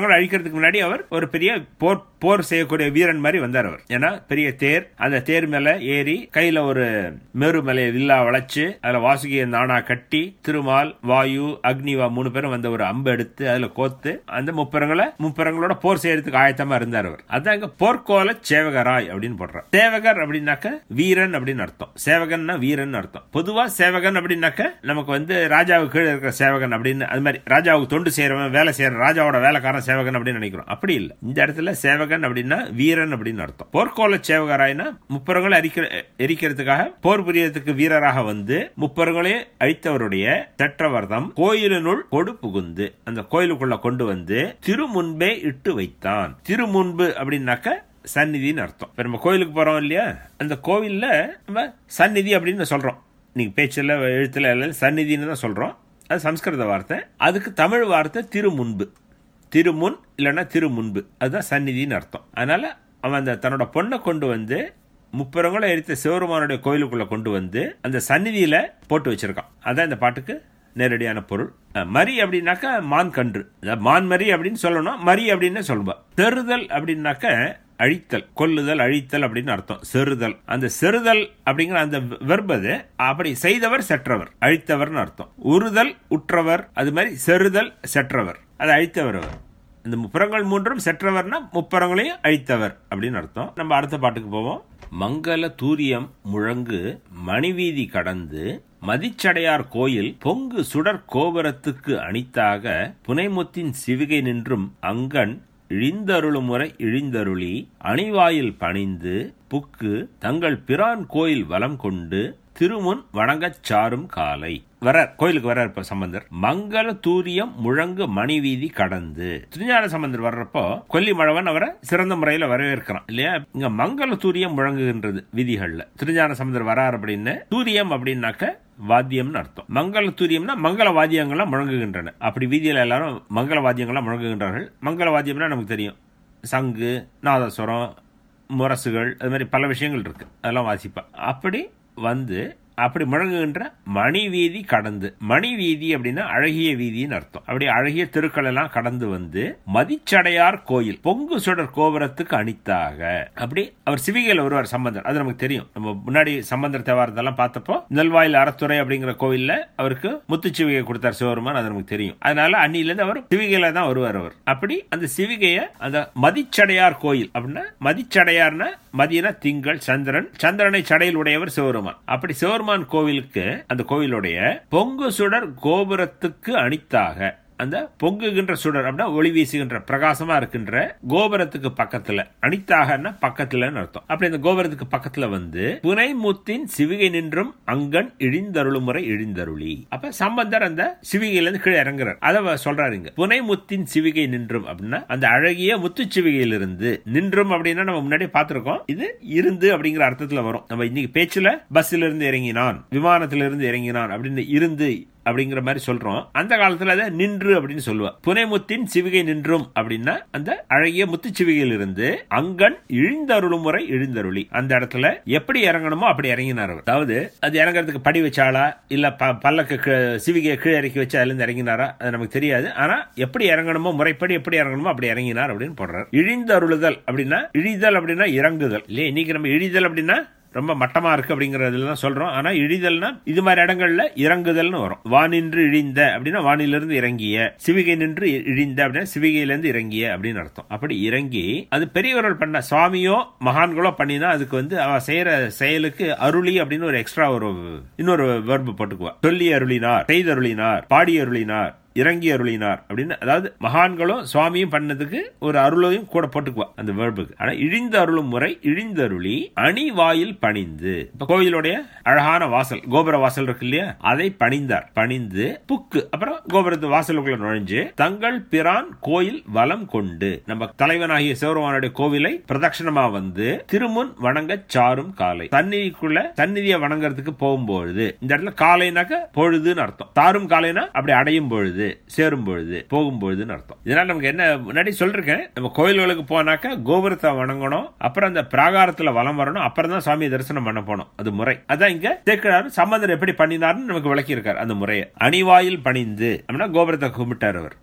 முப்புறங்களை அழிக்கிறதுக்கு முன்னாடி அவர் ஒரு பெரிய போர் போர் செய்யக்கூடிய வீரன் மாதிரி வந்தார் அவர் ஏன்னா பெரிய தேர் அந்த தேர் மேல ஏறி கையில ஒரு மேரு மலையை வில்லா வளைச்சு அதுல வாசுகிய நாணா கட்டி திருமால் வாயு அக்னிவா மூணு பேரும் வந்த ஒரு அம்பு எடுத்து அதுல கோத்து அந்த முப்புறங்களை முப்புறங்களோட போர் செய்யறதுக்கு ஆயத்தமா இருந்தார் அவர் அதான் இங்க போர்க்கோல சேவகராய் அப்படின்னு போடுறார் சேவகர் அப்படின்னாக்க வீரன் அப்படின்னு அர்த்தம் சேவகன்னா வீரன் அர்த்தம் பொதுவா சேவகன் அப்படின்னாக்க நமக்கு வந்து ராஜாவுக்கு கீழே இருக்கிற சேவகன் அப்படின்னு அது மாதிரி ராஜாவுக்கு தொண்டு செய்யறவன் வேலை செய்யற ராஜாவோட வேலைக்காரன் சேவகன் அப்படின்னு நினைக்கிறோம் அப்படி இல்ல இந்த இடத்துல சேவகன் அப்படின்னா வீரன் அப்படின்னு அர்த்தம் போர்க்கோல சேவகராய்னா முப்பரங்களை அரிக்கிற எரிக்கிறதுக்காக போர் புரியறதுக்கு வீரராக வந்து முப்பரங்களையும் அழித்தவருடைய சற்றவர்தம் கோயிலினுள் கொடு புகுந்து அந்த கோயிலுக்குள்ள கொண்டு வந்து திருமுன்பே இட்டு வைத்தான் திருமுன்பு அப்படின்னாக்க சந்நிதின்னு அர்த்தம் இப்ப நம்ம கோயிலுக்கு போறோம் இல்லையா அந்த கோவில்ல நம்ம சந்நிதி அப்படின்னு சொல்றோம் நீங்க பேச்சுல எழுத்துல எல்லாம் சந்நிதின்னு தான் சொல்றோம் அது சம்ஸ்கிருத வார்த்தை அதுக்கு தமிழ் வார்த்தை திருமுன்பு திருமுன் இல்லைன்னா திருமுன்பு அதுதான் சந்நிதின்னு அர்த்தம் அதனால அவன் அந்த தன்னோட பொண்ணை கொண்டு வந்து முப்பரங்களும் எரித்த சிவருமானுடைய கோயிலுக்குள்ள கொண்டு வந்து அந்த சந்நிதியில போட்டு வச்சிருக்கான் அதான் இந்த பாட்டுக்கு நேரடியான பொருள் அஹ், மரி அப்படின்னாக்கா மான் கன்று அதாவது மான் மரி அப்படின்னு சொல்லணும் மரி அப்படின்னு சொல்லுவா தெருதல் அப்படின்னாக்க அழித்தல் கொல்லுதல் அழித்தல் அப்படின்னு அர்த்தம் செறுதல் அந்த செறுதல் அப்படிங்கிற அந்த வெர்பது அப்படி செய்தவர் செற்றவர் அழித்தவர்னு அர்த்தம் உறுதல் உற்றவர் அது மாதிரி செறுதல் செற்றவர் அது அழித்தவர் அவர் இந்த முப்புறங்கள் மூன்றும் செற்றவர்னா முப்புறங்களையும் அழித்தவர் அப்படின்னு அர்த்தம் நம்ம அடுத்த பாட்டுக்கு போவோம் மங்கள தூரியம் முழங்கு மணிவீதி கடந்து மதிச்சடையார் கோயில் பொங்கு சுடர் கோபுரத்துக்கு அணித்தாக புனைமுத்தின் சிவிகை நின்றும் அங்கன் இழிந்தருளும் முறை இழிந்தருளி அணிவாயில் பணிந்து புக்கு தங்கள் பிரான் கோயில் வலம் கொண்டு திருமுன் வணங்கச் சாரும் காலை வரார் கோயிலுக்கு வரார் இப்ப சம்பந்தர் மங்கள தூரியம் முழங்கு மணிவீதி கடந்து திருஞான சம்பந்தர் வர்றப்போ கொல்லிமழவன் அவரை சிறந்த முறையில வரவேற்கிறான் இல்லையா இங்க மங்கள தூரியம் முழங்குகின்றது விதிகள்ல திருஞான சம்பந்தர் வரார் அப்படின்னு தூரியம் அப்படின்னாக்க வாத்தியம்னு அர்த்தம் மங்கள தூரியம்னா மங்கள வாத்தியங்கள்லாம் முழங்குகின்றன அப்படி வீதியில எல்லாரும் மங்கள வாத்தியங்கள்லாம் முழங்குகின்றார்கள் மங்கள வாத்தியம்னா நமக்கு தெரியும் சங்கு நாதஸ்வரம் முரசுகள் அது மாதிரி பல விஷயங்கள் இருக்கு அதெல்லாம் வாசிப்பா அப்படி வந்து அப்படி முழங்குகின்ற மணி வீதி கடந்து மணி வீதி அப்படின்னா அழகிய வீதின்னு அர்த்தம் அப்படி அழகிய தெருக்கள் எல்லாம் கடந்து வந்து மதிச்சடையார் கோயில் பொங்கு சுடர் கோபுரத்துக்கு அணித்தாக அப்படி அவர் சிவிகையில் வருவார் சம்பந்தர் அது நமக்கு தெரியும் நம்ம முன்னாடி சம்பந்தர் தேவாரத்தெல்லாம் பார்த்தப்போ நெல்வாயில் அறத்துறை அப்படிங்கிற கோயில்ல அவருக்கு முத்துச்சிவிகை கொடுத்தார் சிவருமான் அது நமக்கு தெரியும் அதனால அன்னிலிருந்து அவர் சிவிகையில தான் வருவார் அவர் அப்படி அந்த சிவிகைய அந்த மதிச்சடையார் கோயில் அப்படின்னா மதிச்சடையார்னா மதியனா திங்கள் சந்திரன் சந்திரனை சடையில் உடையவர் சிவருமான் அப்படி சிவருமான் கோவிலுக்கு அந்த கோவிலுடைய பொங்கு சுடர் கோபுரத்துக்கு அணித்தாக அந்த பொங்குகின்ற சுடர் அப்படின்னா ஒளி வீசுகின்ற பிரகாசமா இருக்கின்ற கோபுரத்துக்கு பக்கத்துல அனித்தாகன்னா பக்கத்துலன்னு அர்த்தம் அப்படி அந்த கோபுரத்துக்கு பக்கத்துல வந்து புனைமுத்தின் சிவிகை நின்றும் அங்கன் இழிந்தருளும் முறை இழிந்தருளி அப்ப சம்பந்தர் அந்த சிவிகையில இருந்து கீழே இறங்குறார் அதை சொல்றாரு இங்க புனைமுத்தின் சிவிகை நின்றும் அப்படின்னா அந்த அழகிய முத்து சிவிகையிலிருந்து நின்றும் அப்படின்னா நம்ம முன்னாடி பார்த்திருக்கோம் இது இருந்து அப்படிங்கிற அர்த்தத்துல வரும் நம்ம இன்னைக்கு பேச்சுல பஸ்ல இருந்து இறங்கினான் விமானத்திலிருந்து இருந்து இறங்கினான் அப்படின்னு இருந்து அப்படிங்கிற மாதிரி சொல்றோம் அந்த காலத்துல அதை நின்று அப்படின்னு சொல்லுவா புனைமுத்தின் சிவிகை நின்றும் அப்படின்னா அந்த அழகிய முத்து சிவிகையில் இருந்து அங்கன் இழிந்தருளும் முறை இழிந்தருளி அந்த இடத்துல எப்படி இறங்கணுமோ அப்படி இறங்கினார் அவர் அதாவது அது இறங்குறதுக்கு படி வச்சாளா இல்ல ப- பல்லக்கு கீ- சிவிகையை கீழே இறக்கி வச்சு அதுல இருந்து இறங்கினாரா அது நமக்கு தெரியாது ஆனா எப்படி இறங்கணுமோ முறைப்படி எப்படி இறங்கணுமோ அப்படி இறங்கினார் அப்படின்னு போடுறார் இழிந்தருளுதல் அப்படின்னா இழிதல் அப்படின்னா இறங்குதல் இல்லையா இன்னைக்கு நம்ம இழிதல் அப்படின்னா ரொம்ப மட்டமா இருக்கு அப்படிங்கறதுல தான் சொல்றோம் ஆனா இழிதல்னா இது மாதிரி இடங்கள்ல இறங்குதல்னு வரும் வானின்று இழிந்த அப்படின்னா வானிலிருந்து இறங்கிய சிவிகை நின்று இ- இழிந்த அப்படின்னா சிவிகையிலிருந்து இறங்கிய அப்படின்னு அர்த்தம் அப்படி இறங்கி அது பெரியவர்கள் பண்ண சுவாமியோ மகான்களோ பண்ணினா அதுக்கு வந்து அவ செய்யற செயலுக்கு அருளி அப்படின்னு ஒரு எக்ஸ்ட்ரா ஒரு இன்னொரு வெர்பு போட்டுக்குவா சொல்லி அருளினார் செய்தருளினார் பாடி அருளினார் இறங்கி அருளினார் அப்படின்னு அதாவது மகான்களும் சுவாமியும் பண்ணதுக்கு ஒரு அருளையும் கூட போட்டுக்குவா அந்த வேர்புக்கு ஆனா இழிந்த அருளும் முறை இழிந்தருளி அணி வாயில் பணிந்து இப்ப கோயிலுடைய அழகான வாசல் கோபுர வாசல் இருக்கு இல்லையா அதை பணிந்தார் பணிந்து புக்கு அப்புறம் கோபுரத்து வாசலுக்குள்ள நுழைஞ்சு தங்கள் பிரான் கோயில் வலம் கொண்டு நம்ம தலைவனாகிய சிவருமானுடைய கோவிலை பிரதட்சணமா வந்து திருமுன் வணங்க சாரும் காலை சந்நிதிக்குள்ள சந்நிதியை வணங்குறதுக்கு போகும்பொழுது இந்த இடத்துல காலைனாக்க பொழுதுன்னு அர்த்தம் தாரும் காலைனா அப்படி அடையும் பொழுது சேரும் பொழுது போகும் பொழுதுன்னு அர்த்தம் இதனால நமக்கு என்ன முன்னாடி சொல்லிருக்கேன் நம்ம கோயில்களுக்கு போனாக்க கோபுரத்தை வணங்கணும் அப்புறம் அந்த பிராகாரத்துல வலம் வரணும் அப்புறம் தான் சுவாமி தரிசனம் பண்ண போனோம் அது முறை அதான் இங்க தேக்கிறாரு சம்பந்தர் எப்படி பண்ணினார்னு நமக்கு விளக்கி இருக்காரு அந்த முறையை அணிவாயில் பணிந்து அப்படின்னா கோபுரத்தை கும்பிட்டார் அவர் அப்புறம்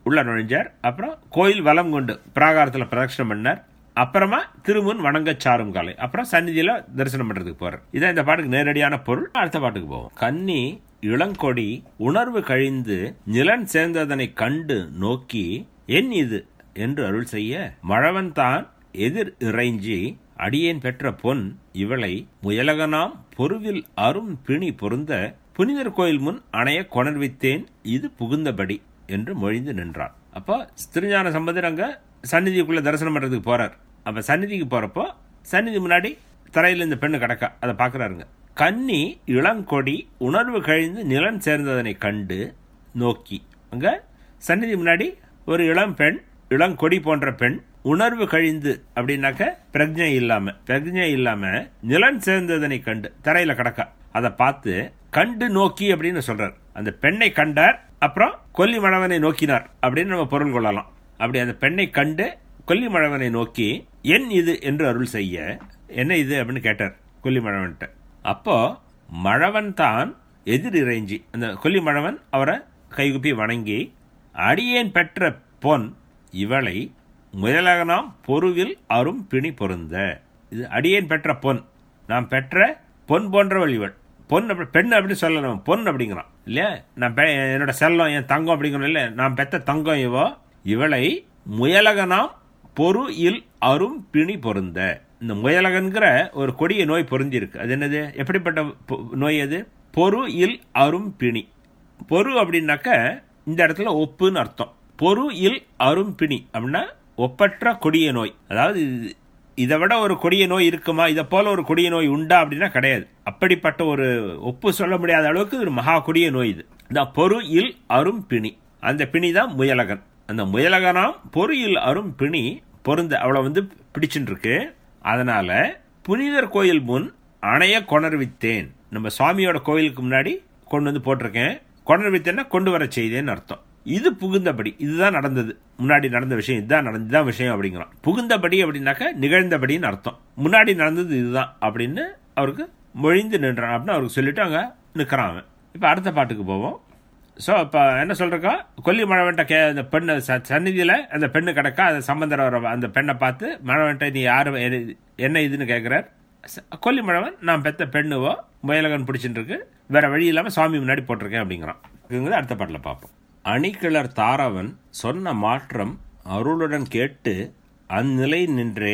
உள்ள நுழைஞ்சார் அப்புறம் கோயில் வலம் கொண்டு பிராகாரத்தில் பிரதட்சணம் பண்ணார் அப்புறமா திருமுன் வணங்க சாரும் காலை அப்புறம் சந்நிதியில தரிசனம் பண்றதுக்கு போறார் இதான் இந்த பாட்டுக்கு நேரடியான பொருள் அடுத்த பாட்டுக்கு போவோம் கன்னி இளங்கொடி உணர்வு கழிந்து நிலன் சேர்ந்ததனை கண்டு நோக்கி என் இது என்று அருள் செய்ய மழவன் தான் எதிர் இறைஞ்சி அடியேன் பெற்ற பொன் இவளை முயலகனாம் பொருவில் அரும் பிணி பொருந்த புனிதர் கோயில் முன் அணைய கொணர்வித்தேன் இது புகுந்தபடி என்று மொழிந்து நின்றான் அப்போ திருஞான சம்பந்தர் அங்க சந்நிதிக்குள்ள தரிசனம் பண்றதுக்கு போறார் அப்ப சந்நிதிக்கு போறப்போ சந்நிதி முன்னாடி தரையில இந்த பெண்ணு கிடக்கா அதை பாக்குறாருங்க கன்னி இளங்கொடி உணர்வு கழிந்து நிலன் சேர்ந்ததனை கண்டு நோக்கி அங்க சந்நிதி முன்னாடி ஒரு இளம் பெண் இளங்கொடி போன்ற பெண் உணர்வு கழிந்து அப்படின்னாக்க பிரஜை இல்லாம பிரஜை இல்லாம நிலன் சேர்ந்ததனை கண்டு தரையில கிடக்கா அதை பார்த்து கண்டு நோக்கி அப்படின்னு சொல்றார் அந்த பெண்ணை கண்டார் அப்புறம் கொல்லி மழவனை நோக்கினார் அப்படின்னு நம்ம பொருள் கொள்ளலாம் அப்படி அந்த பெண்ணை கண்டு கொல்லி மழவனை நோக்கி என் இது என்று அருள் செய்ய என்ன இது அப்படின்னு கேட்டார் கொல்லி மழவன்ட்ட அப்போ மழவன் தான் எதிர் இறைஞ்சி அந்த கொல்லி மழவன் அவரை கைகுப்பி வணங்கி அடியேன் பெற்ற பொன் இவளை முயலகனாம் பொருவில் அரும் பிணி பொருந்த இது அடியேன் பெற்ற பொன் நாம் பெற்ற பொன் போன்றவள் இவள் பொன் அப்படி பெண் அப்படின்னு சொல்லணும் பொன் அப்படிங்கிறான் இல்லையா நான் பெ- என்னோட செல்லம் என் தங்கம் அப்படிங்கிறோம் இல்ல நான் பெத்த தங்கம் இவோ இவளை முயலகனாம் பொரு இல் அரும் பிணி பொருந்த இந்த முயலகன்கிற ஒரு கொடிய நோய் பொருந்தி இருக்கு அது என்னது எப்படிப்பட்ட பொ- நோய் அது பொரு இல் அரும் பிணி பொரு அப்படின்னாக்க இந்த இடத்துல ஒப்புன்னு அர்த்தம் பொரு இல் அரும் பிணி அப்படின்னா ஒப்பற்ற கொடிய நோய் அதாவது இது- இதை விட ஒரு கொடிய நோய் இருக்குமா இதை போல ஒரு கொடிய நோய் உண்டா அப்படின்னா கிடையாது அப்படிப்பட்ட ஒரு ஒப்பு சொல்ல முடியாத அளவுக்கு இது ஒரு மகா கொடிய நோய் இது இந்த பொரு இல் அரும் பிணி அந்த பிணி தான் முயலகன் அந்த முயலகனாம் பொரு இல் அரும் பிணி பொருந்த அவளை வந்து பிடிச்சுட்டு இருக்கு அதனால புனிதர் கோயில் முன் அணைய கொணர்வித்தேன் நம்ம சுவாமியோட கோயிலுக்கு முன்னாடி கொண்டு வந்து போட்டிருக்கேன் கொணர்வித்தேன்னா கொண்டு வர செய்தேன்னு அர்த்தம் இது புகுந்தபடி இதுதான் நடந்தது முன்னாடி நடந்த விஷயம் இதுதான் நடந்துதான் விஷயம் அப்படிங்கிறான் புகுந்தபடி அப்படின்னாக்க நிகழ்ந்தபடின்னு அர்த்தம் முன்னாடி நடந்தது இதுதான் அப்படின்னு அவருக்கு மொழிந்து நின்றான் அப்படின்னு அவருக்கு சொல்லிட்டு அங்க நிக்கிறான் அவன் இப்ப அடுத்த பாட்டுக்கு போவோம் ஸோ இப்போ என்ன சொல்றக்கா கொல்லி மழவன்ட்ட கே அந்த பெண்ணு ச- சந்நிதியில அந்த பெண்ணு கிடக்கா அந்த சம்பந்தர் வர அந்த பெண்ணை பார்த்து மழவன்ட்ட நீ யாரு எது- என்ன இதுன்னு கேட்கிறார் ச- கொல்லி மழவன் நான் பெத்த பெண்ணுவோ முயலகன் பிடிச்சிட்டு இருக்கு வேற வழி இல்லாம சுவாமி முன்னாடி போட்டிருக்கேன் அப்படிங்கிறான் இதுங்கிறது அடுத்த பாட்டில் பார்ப்போம் அணிக்கிளர் தாரவன் சொன்ன மாற்றம் அருளுடன் கேட்டு அந்நிலை நின்றே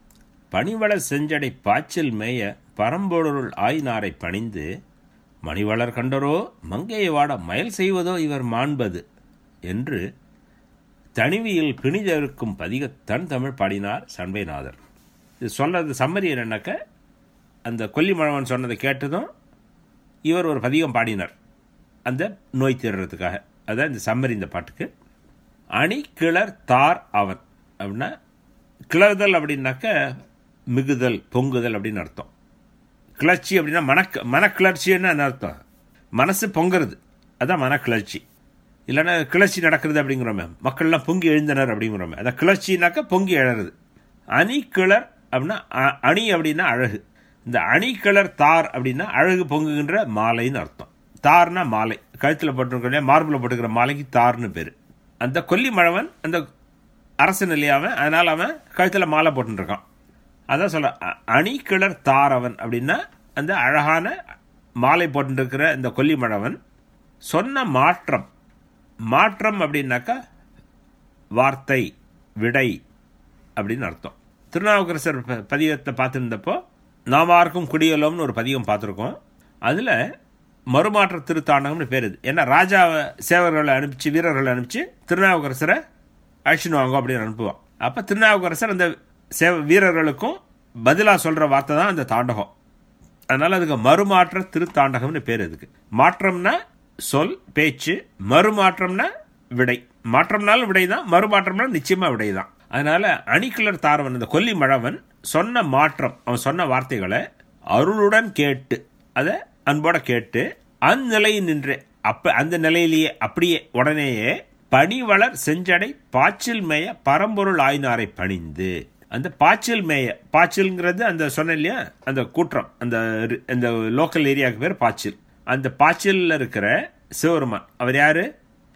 பணிவள செஞ்சடை பாய்ச்சல் மேய பரம்பொருள் ஆய்நாரை பணிந்து மணிவளர் கண்டரோ மங்கையை வாட மயல் செய்வதோ இவர் மாண்பது என்று தனிவியில் பிணிதருக்கும் பதிக தன் தமிழ் பாடினார் சண்பைநாதர் இது சொல்றது சம்மரி என்னன்னாக்க அந்த கொல்லிமழவன் சொன்னதை கேட்டதும் இவர் ஒரு பதிகம் பாடினார் அந்த நோய் தீர்றதுக்காக அதான் இந்த சம்மரி இந்த பாட்டுக்கு அணி கிளர் தார் அவன் அப்படின்னா கிளறுதல் அப்படின்னாக்க மிகுதல் பொங்குதல் அப்படின்னு அர்த்தம் கிளர்ச்சி அப்படின்னா மன மனக்கிளர்ச்சின்னு என்ன அர்த்தம் மனசு பொங்குறது அதான் மனக்கிளர்ச்சி இல்லைன்னா கிளர்ச்சி நடக்கிறது அப்படிங்கிறோமே மக்கள்லாம் பொங்கி எழுந்தனர் அப்படிங்கிறோமே அதான் கிளர்ச்சினாக்கா பொங்கி எழறது அணி கிளர் அப்படின்னா அ- அணி அப்படின்னா அழகு இந்த அணி கிளர் தார் அப்படின்னா அழகு பொங்குகின்ற மாலைன்னு அர்த்தம் தார்னா மாலை கழுத்தில் போட்டிருக்கிற மார்பில் போட்டுக்கிற மாலைக்கு தார்னு பேர் அந்த கொல்லி மழவன் அந்த அரசன் இல்லையா அவன் அதனால அவன் கழுத்தில் மாலை போட்டுருக்கான் அதான் சொல்ல அ- அணி கிளர் தாரவன் அப்படின்னா அந்த அழகான மாலை போட்டுருக்கிற இந்த கொல்லிமழவன் சொன்ன மாற்றம் மாற்றம் அப்படின்னாக்கா வார்த்தை விடை அப்படின்னு அர்த்தம் திருநாவுக்கரசர் ப- பதிகத்தை பார்த்துருந்தப்போ நாமார்க்கும் குடியலோம்னு ஒரு பதிகம் பார்த்துருக்கோம் அதில் மறுமாற்ற திருத்தாண்டகம்னு பேர் இது ஏன்னா ராஜா சேவர்களை அனுப்பிச்சு வீரர்களை அனுப்பிச்சு திருநாவுக்கரசரை அழிச்சுன்னு வாங்க அப்படின்னு அனுப்புவான் அப்போ திருநாவுக்கரசர் அந்த சேவ வீரர்களுக்கும் பதிலாக சொல்கிற வார்த்தை தான் அந்த தாண்டகம் அதனால அதுக்கு மறுமாற்ற திருத்தாண்டகம்னு பேர் இதுக்கு மாற்றம்னா சொல் பேச்சு மறுமாற்றம்னா விடை மாற்றம்னாலும் விடை தான் மறுமாற்றம்னா நிச்சயமா விடை தான் அதனால அணிக்கிளர் தாரவன் இந்த கொல்லி மழவன் சொன்ன மாற்றம் அவன் சொன்ன வார்த்தைகளை அருளுடன் கேட்டு அதை அன்போட கேட்டு அந்நிலை நின்று அப்ப அந்த நிலையிலேயே அப்படியே உடனேயே பணிவளர் செஞ்சடை பாய்ச்சல் மேய பரம்பொருள் ஆய்னாரை பணிந்து அந்த பாய்ச்சல் மேய பாய்ச்சல்ங்கிறது அந்த சொன்ன இல்லையா அந்த கூற்றம் அந்த ரி- அந்த லோக்கல் ஏரியாவுக்கு பேர் பாய்ச்சல் அந்த பாய்ச்சல்ல இருக்கிற சிவருமான் அவர் யாரு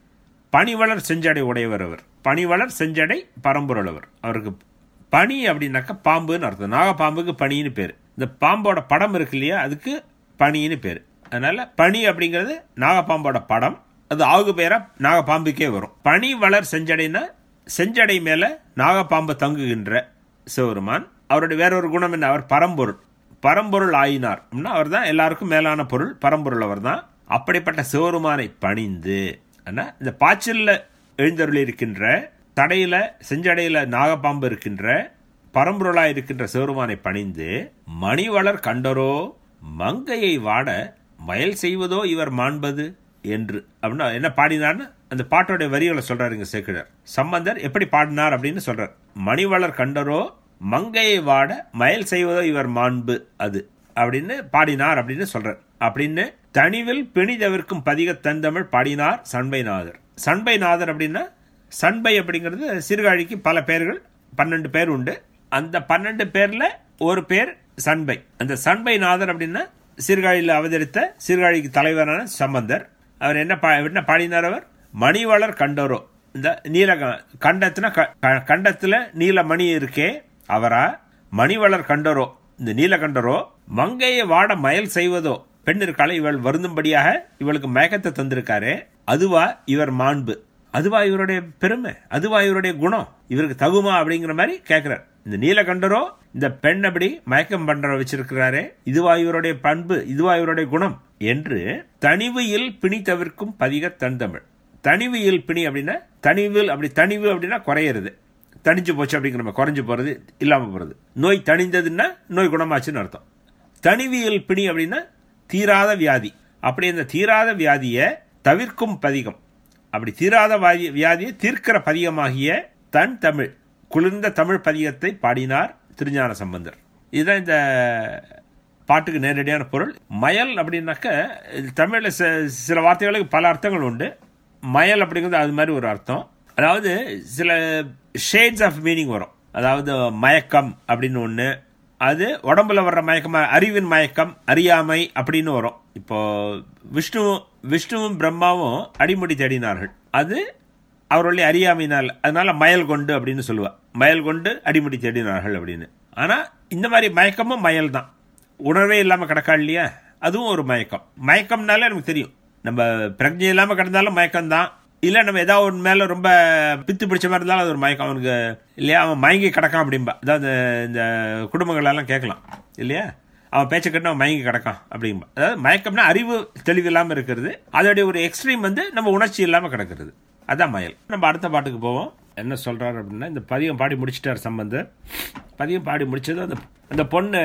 பனிவளர் செஞ்சடை உடையவர் அவர் பனிவளர் செஞ்சடை பரம்பொருளவர் அவருக்கு பனி அப்படின்னாக்கா பாம்புன்னு அர்த்தம் நாகப்பாம்புக்கு பனின்னு பேர் இந்த பாம்போட படம் இருக்கு இல்லையா அதுக்கு பனின்னு பேர் அதனால பனி அப்படிங்கிறது நாகப்பாம்போட படம் அது ஆகு பேரா நாகப்பாம்புக்கே வரும் பனி வளர் செஞ்சடைனா செஞ்சடை மேல நாகப்பாம்பு தங்குகின்ற சிவருமான் அவருடைய வேறொரு குணம் என்ன அவர் பரம்பொருள் பரம்பொருள் ஆயினார் அப்படின்னா அவர் தான் எல்லாருக்கும் மேலான பொருள் பரம்பொருள் அவர் தான் அப்படிப்பட்ட சிவருமானை பணிந்து ஆனா இந்த பாய்ச்சல்ல எழுந்தருளி இருக்கின்ற தடையில செஞ்சடையில நாகப்பாம்பு இருக்கின்ற பரம்பொருளாய் இருக்கின்ற சிவருமானை பணிந்து மணிவளர் கண்டரோ மங்கையை வாட மயல் செய்வதோ இவர் மாண்பது என்று அப்படின்னா என்ன பாடினார்னு அந்த பாட்டோடைய வரிகளை சொல்றாருங்க சேக்கிழர் சம்பந்தர் எப்படி பாடினார் அப்படின்னு சொல்றார் மணிவளர் கண்டரோ மங்கையை வாட மயல் செய்வதோ இவர் மாண்பு அது அப்படின்னு பாடினார் அப்படின்னு சொல்றார் அப்படின்னு தனிவில் பிணிதவிற்கும் பதிக தந்தமிழ் பாடினார் சண்பைநாதர் சண்பைநாதர் அப்படின்னா சண்பை அப்படிங்கிறது சீர்காழிக்கு பல பேர்கள் பன்னெண்டு பேர் உண்டு அந்த பன்னெண்டு பேர்ல ஒரு பேர் சண்பை அந்த சண்பைநாதர் அப்படின்னா சீர்காழியில் அவதரித்த சீர்காழிக்கு தலைவரான சம்பந்தர் அவர் என்ன பா என்ன பாடினார் அவர் மணிவளர் கண்டோரோ இந்த நீல கண்டத்துல கண்டத்துல நீல மணி இருக்கே அவரா மணிவளர் கண்டரோ இந்த நீலகண்டரோ மங்கையை வாட மயல் செய்வதோ பெண் இருக்காளே இவள் வருந்தும்படியாக இவளுக்கு மயக்கத்தை தந்திருக்காரு அதுவா இவர் மாண்பு அதுவா இவருடைய பெருமை அதுவா இவருடைய குணம் இவருக்கு தகுமா அப்படிங்கிற மாதிரி கேட்கிறார் இந்த நீலகண்டரோ இந்த பெண் அப்படி மயக்கம் பண்ற வச்சிருக்கிறாரே இதுவா இவருடைய பண்பு இதுவா இவருடைய குணம் என்று தனிவையில் பிணி தவிர்க்கும் பதிக தன் தமிழ் தனிவியல் பிணி அப்படின்னா தனிவில் அப்படி தனிவு அப்படின்னா குறையிறது தணிஞ்சு போச்சு அப்படிங்கிற நம்ம குறைஞ்சு போறது இல்லாம போறது நோய் தணிந்ததுன்னா நோய் குணமாச்சுன்னு அர்த்தம் தனிவியல் பிணி அப்படின்னா தீராத வியாதி அப்படி அந்த தீராத வியாதியை தவிர்க்கும் பதிகம் அப்படி தீராத வியாதியை தீர்க்கிற பதிகமாகிய தன் தமிழ் குளிர்ந்த தமிழ் பதிகத்தை பாடினார் திருஞான சம்பந்தர் இதுதான் இந்த பாட்டுக்கு நேரடியான பொருள் மயல் அப்படின்னாக்க தமிழில் சில வார்த்தைகளுக்கு பல அர்த்தங்கள் உண்டு மயல் அப்படிங்கிறது அது மாதிரி ஒரு அர்த்தம் அதாவது சில ஷேட்ஸ் ஆஃப் மீனிங் வரும் அதாவது மயக்கம் அப்படின்னு ஒன்று அது உடம்புல வர்ற மயக்கம் அறிவின் மயக்கம் அறியாமை அப்படின்னு வரும் இப்போ விஷ்ணு விஷ்ணுவும் பிரம்மாவும் அடிமுடி தேடினார்கள் அது அவருடைய அறியாமையினால் அதனால மயல் கொண்டு அப்படின்னு சொல்லுவா மயல் கொண்டு அடிமுடி தேடினார்கள் அப்படின்னு ஆனா இந்த மாதிரி மயக்கமும் மயல் தான் உணர்வே இல்லாம கிடக்கா இல்லையா அதுவும் ஒரு மயக்கம் மயக்கம்னாலே நமக்கு தெரியும் நம்ம பிரஜை இல்லாம கிடந்தாலும் மயக்கம் தான் இல்ல நம்ம ஏதாவது ஒரு மேல ரொம்ப பித்து பிடிச்ச மாதிரி இருந்தாலும் அது ஒரு மயக்கம் அவனுக்கு இல்லையா அவன் மயங்கி கிடக்கான் அப்படின்பா அதாவது இந்த குடும்பங்கள் எல்லாம் கேட்கலாம் இல்லையா அவன் பேச்சை கட்டு அவன் மயங்கி கிடக்கான் அப்படின்பா அதாவது மயக்கம்னா அறிவு தெளிவு இல்லாம இருக்கிறது அதோடைய ஒரு எக்ஸ்ட்ரீம் வந்து நம்ம உணர்ச்சி இல்லாம கிடக்கிறது அதான் மயல் நம்ம அடுத்த பாட்டுக்கு போவோம் என்ன சொல்றாரு அப்படின்னா இந்த பதியம் பாடி முடிச்சிட்டார் சம்பந்தர் பதியம் பாடி முடிச்சது அந்த அந்த பொண்ணு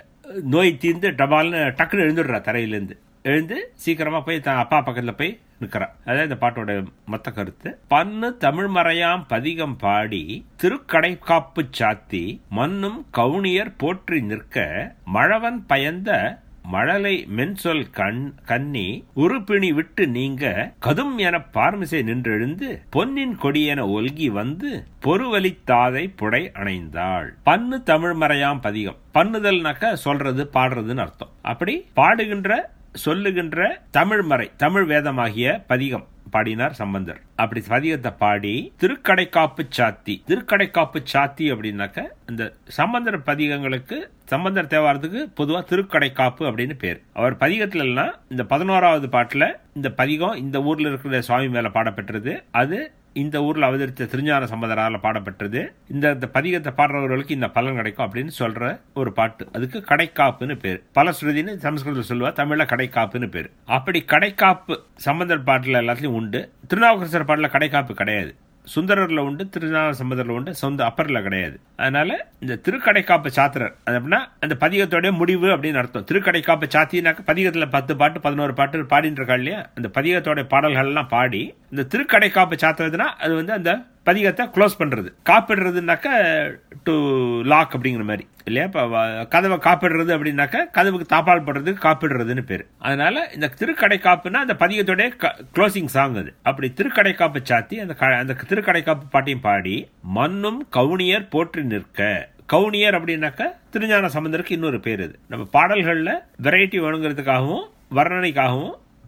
நோய் தீர்ந்து டபால்னு டக்குன்னு எழுந்துடுறா தரையிலேருந்து எழுந்து சீக்கிரமா போய் தான் அப்பா பக்கத்துல போய் நிக்கிறா அதான் இந்த பாட்டோட மொத்த கருத்து பன்னு தமிழ் மறையாம் பதிகம் பாடி திருக்கடை காப்பு சாத்தி மண்ணும் கவுனியர் போற்றி நிற்க மழவன் பயந்த மழலை மென்சொல் கண் கண்ணி உருப்பிணி விட்டு நீங்க கதும் என பார்மிசை நின்றெழுந்து பொன்னின் கொடியென ஒல்கி வந்து பொறுவலி தாதை புடை அணைந்தாள் பன்னு தமிழ் மறையாம் பதிகம் பண்ணுதல்னாக்க சொல்றது பாடுறதுன்னு அர்த்தம் அப்படி பாடுகின்ற சொல்லுகின்ற தமிழ் மறை தமிழ் வேதமாகிய பதிகம் பாடினார் சம்பந்தர் அப்படி பதிகத்தை பாடி திருக்கடைக்காப்பு சாத்தி திருக்கடைக்காப்பு சாத்தி அப்படின்னாக்க இந்த சம்பந்தர் பதிகங்களுக்கு சம்பந்தர் தேவாரத்துக்கு பொதுவா திருக்கடைக்காப்பு அப்படின்னு பேர் அவர் பதிகத்துல எல்லாம் இந்த பதினோராவது பாட்டுல இந்த பதிகம் இந்த ஊர்ல இருக்கிற சுவாமி மேல பாடப்பெற்றது அது இந்த ஊர்ல அவதரித்த திருஞான சம்பந்தரால பாடப்பட்டது இந்த பதிகத்தை பாடுறவர்களுக்கு இந்த பலன் கிடைக்கும் அப்படின்னு சொல்ற ஒரு பாட்டு அதுக்கு கடைக்காப்புன்னு பேர் பல ஸ்ருதின்னு சமஸ்கிருதத்தில் சொல்லுவா தமிழ்ல கடைக்காப்புன்னு பேர் அப்படி கடைக்காப்பு சம்பந்தர் பாட்டுல எல்லாத்துலயும் உண்டு திருநாவுக்கரசர் பாட்டுல கடைக்காப்பு கிடையாது சுந்தரர்ல உண்டு திருநான சம்பந்தர்ல உண்டு சொந்த அப்பர்ல கிடையாது அதனால இந்த திருக்கடைக்காப்பு சாத்திரர் அது அப்படின்னா அந்த பதிகத்தோட முடிவு அப்படின்னு அர்த்தம் திருக்கடைக்காப்பு சாத்தினாக்க பதிகத்துல பத்து பாட்டு பதினோரு பாட்டு பாடிட்டு இருக்கா இல்லையா அந்த பதிகத்தோட பாடல்கள் எல்லாம் பாடி இந்த திருக்கடைக்காப்பு சாத்துறதுனா அது வந்து அந்த பதிகத்தை க்ளோஸ் பண்றது காப்பிடுறதுனாக்க டு லாக் அப்படிங்கிற மாதிரி இல்லையா இப்போ கதவை காப்பிடுறது அப்படின்னாக்க கதவுக்கு தாப்பால் போடுறதுக்கு காப்பிடுறதுன்னு பேர் அதனால இந்த திருக்கடை காப்புனா அந்த பதிகத்தோட க்ளோசிங் சாங் அது அப்படி திருக்கடை காப்பு சாத்தி அந்த அந்த திருக்கடை காப்பு பாட்டையும் பாடி மண்ணும் கவுனியர் போற்றி நிற்க கவுனியர் அப்படின்னாக்க திருஞான சம்பந்தருக்கு இன்னொரு பேர் இது நம்ம பாடல்கள்ல வெரைட்டி வேணுங்கிறதுக்காகவும் வர்ணனைக்காகவும்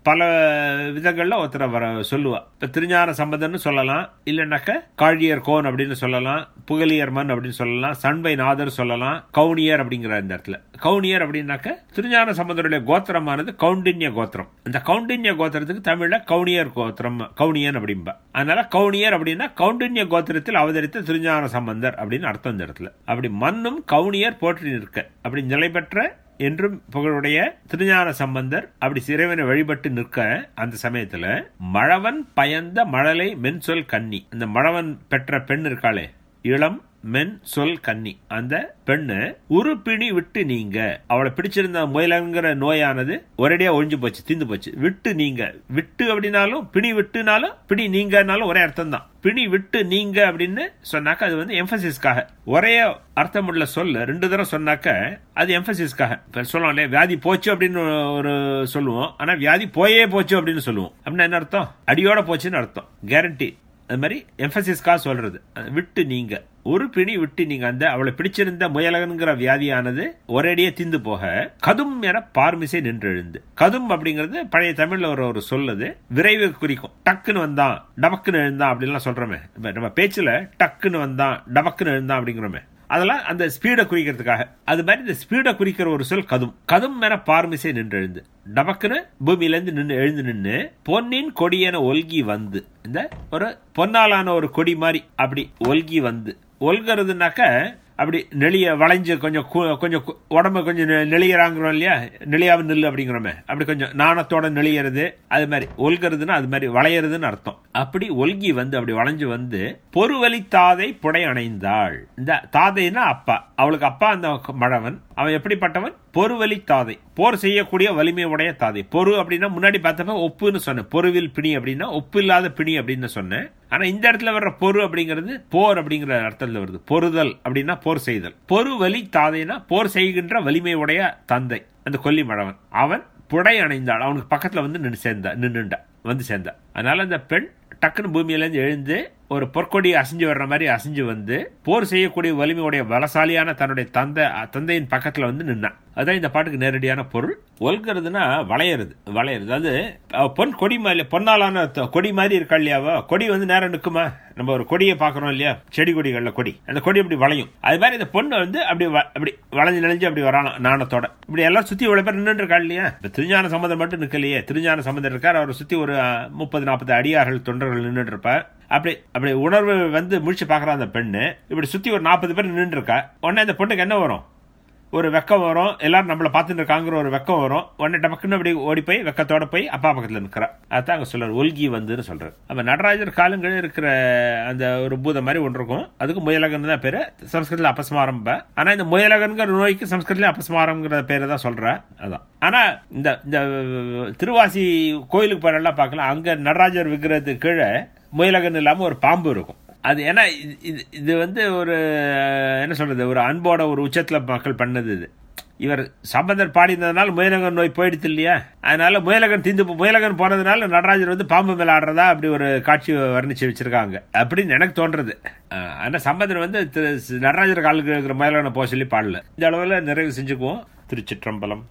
பல விதங்கள்ல ஒருத்தரை வர சொல்லுவா இப்ப திருஞான சம்பந்தன்னு சொல்லலாம் இல்லைன்னாக்க காழியர் கோன் அப்படின்னு சொல்லலாம் புகலியர் மண் அப்படின்னு சொல்லலாம் சண்பை நாதர் சொல்லலாம் கவுனியர் அப்படிங்கிற இந்த இடத்துல கவுனியர் அப்படின்னாக்க திருஞான சம்பந்தருடைய கோத்திரமானது கவுண்டின்ய கோத்திரம் இந்த கவுண்டின்ய கோத்திரத்துக்கு தமிழ்ல கவுனியர் கோத்திரம் கவுனியன் அப்படிம்பா அதனால கவுனியர் அப்படின்னா கவுண்டின்ய கோத்திரத்தில் அவதரித்த திருஞான சம்பந்தர் அப்படின்னு அர்த்தம் இந்த இடத்துல அப்படி மண்ணும் கவுனியர் போற்றி நிற்க அப்படி நிலை பெற்ற என்றும் புகழுடைய திருஞான சம்பந்தர் அப்படி சிறைவனை வழிபட்டு நிற்க அந்த சமயத்துல மழவன் பயந்த மழலை மென் சொல் கன்னி அந்த மழவன் பெற்ற பெண் இருக்காளே இளம் மென் சொல் கன்னி அந்த பெண்ணு ஒரு பிணி விட்டு நீங்க அவளை பிடிச்சிருந்த முயலங்கிற நோயானது ஒரேடியா ஒழிஞ்சு போச்சு தீந்து போச்சு விட்டு நீங்க விட்டு அப்படின்னாலும் பிணி விட்டுனாலும் பிணி நீங்கனாலும் ஒரே அர்த்தம் தான் பிணி விட்டு நீங்க அப்படின்னு சொன்னாக்க அது வந்து எம்பசிஸ்க்காக ஒரே அர்த்தம் உள்ள சொல்ல ரெண்டு தடவை சொன்னாக்க அது எம்பசிஸ்க்காக இப்ப சொல்லலாம் இல்லையா வியாதி போச்சு அப்படின்னு ஒரு சொல்லுவோம் ஆனா வியாதி போயே போச்சு அப்படின்னு சொல்லுவோம் அப்படின்னா என்ன அர்த்தம் அடியோட போச்சுன்னு அர்த்தம் கேரண்டி அது மாதிரி எம்பசிஸ்க்காக சொல்றது விட்டு நீங்க ஒரு பிணி விட்டு நீங்க அந்த அவளை பிடிச்சிருந்த முயலகன்கிற வியாதியானது ஒரேடியே திந்து போக கதும் என பார்மிசை நின்று எழுந்து கதும் அப்படிங்கிறது பழைய தமிழ்ல ஒரு ஒரு சொல்லுது விரைவு குறிக்கும் டக்குன்னு வந்தான் டபக்குன்னு எழுந்தான் அப்படின்லாம் சொல்றோமே நம்ம பேச்சுல டக்குன்னு வந்தான் டபக்குன்னு எழுந்தான் அப்படிங்கிறோமே அதெல்லாம் அந்த ஸ்பீடை குறிக்கிறதுக்காக அது மாதிரி இந்த ஸ்பீடை குறிக்கிற ஒரு சொல் கதும் கதும் என பார்மிசை நின்று எழுந்து டபக்குன்னு பூமியில இருந்து நின்று எழுந்து நின்று பொன்னின் கொடியென ஒல்கி வந்து இந்த ஒரு பொன்னாலான ஒரு கொடி மாதிரி அப்படி ஒல்கி வந்து ஒல்கிறதுனாக்க அப்படி நெளிய வளைஞ்சு கொஞ்சம் கொஞ்சம் உடம்பு கொஞ்சம் நெளியறாங்கிறோம் இல்லையா நெளியாவை நெல் அப்படிங்கிறோமே அப்படி கொஞ்சம் நாணத்தோட நெளியறது அது மாதிரி ஒல்கிறதுன்னா அது மாதிரி வளையறதுன்னு அர்த்தம் அப்படி ஒல்கி வந்து அப்படி வளைஞ்சு வந்து பொறுவலி தாதை புடை அணைந்தாள் இந்த தாதைன்னா அப்பா அவளுக்கு அப்பா அந்த மழவன் அவன் எப்படிப்பட்டவன் பொறுவலி தாதை போர் செய்யக்கூடிய வலிமை உடைய தாதை பொறு அப்படின்னா முன்னாடி பார்த்தப்ப ஒப்புன்னு சொன்னேன் பொருவில் பிணி அப்படின்னா ஒப்பு இல்லாத பிணி அப்படின்னு சொன்னேன் ஆனா இந்த இடத்துல வர்ற பொறு அப்படிங்கிறது போர் அப்படிங்கிற அர்த்தத்துல வருது பொறுதல் அப்படின்னா போர் செய்தல் பொறு வலி தாதைனா போர் செய்கின்ற வலிமை உடைய தந்தை அந்த கொல்லி மழவன் அவன் புடை அணைந்தாள் அவனுக்கு பக்கத்துல வந்து நின்று சேர்ந்தா நின்றுண்டா வந்து சேர்ந்தா அதனால அந்த பெண் டக்குன்னு பூமியிலேருந்து எழுந்து ஒரு பொற்கொடி அசைஞ்சு வர்ற மாதிரி அசைஞ்சு வந்து போர் செய்யக்கூடிய வலிமையுடைய பலசாலியான தன்னுடைய தந்தை தந்தையின் பக்கத்துல வந்து நின்னான் அதான் இந்த பாட்டுக்கு நேரடியான பொருள் ஒல்கிறதுனா வளையறது வளையறது அது பொன் கொடி மாதிரி பொன்னாலான கொடி மாதிரி இருக்கா இல்லையாவோ கொடி வந்து நேரம் நிற்குமா நம்ம ஒரு கொடியை பாக்குறோம் இல்லையா செடி கொடிகள்ல கொடி அந்த கொடி அப்படி வளையும் அது மாதிரி இந்த பொண்ணு வந்து அப்படி அப்படி வளைஞ்சு நெளிஞ்சு அப்படி வரானாம் நாணத்தோட இப்படி எல்லாம் சுத்தி இவ்வளவு பேர் நின்று இருக்கா இல்லையா இப்ப திருஞான சம்பந்தம் மட்டும் நிக்கலையே திருஞான சம்பந்தம் இருக்கார் அவரை சுத்தி ஒரு முப்பது நாற்பது அடியார்கள் தொண்டர்கள் நின்றுட்டு இருப்பார் அப்படி அப்படி உணர்வு வந்து முடிச்சு பாக்குற அந்த பெண்ணு இப்படி சுத்தி ஒரு நாற்பது பேர் நின்று இருக்கா உடனே அந்த பொண்ணுக்கு என்ன வரும் ஒரு வெக்கம் வரும் எல்லாரும் நம்மளை பார்த்துட்டு இருக்காங்கிற ஒரு வெக்கம் வரும் உடனே டபக்குன்னு அப்படி ஓடி போய் வெக்கத்தோட போய் அப்பா பக்கத்துல நிற்கிறா அதான் அங்க சொல்றாரு ஒல்கி வந்துன்னு சொல்றாரு நம்ம நடராஜர் காலங்கள் இருக்கிற அந்த ஒரு பூதம் மாதிரி ஒன்று இருக்கும் அதுக்கு முயலகன் தான் பேரு சம்ஸ்கிருதத்தில் அபஸ்மாரம் ஆனா இந்த முயலகன்கிற நோய்க்கு சம்ஸ்கிருதத்துல அபஸ்மாரம்ங்கிற பேரு தான் சொல்ற அதான் ஆனா இந்த இந்த திருவாசி கோயிலுக்கு போறெல்லாம் பார்க்கலாம் அங்க நடராஜர் விக்கிரத்துக்கு கீழே முயலகன் இல்லாம ஒரு பாம்பு இருக்கும் அது ஏன்னா இது வந்து ஒரு என்ன சொல்றது ஒரு அன்போட ஒரு உச்சத்துல மக்கள் பண்ணது இது இவர் சம்பந்தர் பாடினதுனால முயலகன் நோய் போயிடுது இல்லையா அதனால முயலகன் தீந்து முயலகன் போனதுனால நடராஜர் வந்து பாம்பு மேல ஆடுறதா அப்படி ஒரு காட்சி வர்ணிச்சு வச்சிருக்காங்க அப்படின்னு எனக்கு தோன்றது ஆனா சம்பந்தர் வந்து நடராஜர் காலுக்கு இருக்கிற முயலகனை போக சொல்லி பாடல இந்த அளவுல நிறைவு செஞ்சுக்குவோம் திருச்சிற்றம்பலம்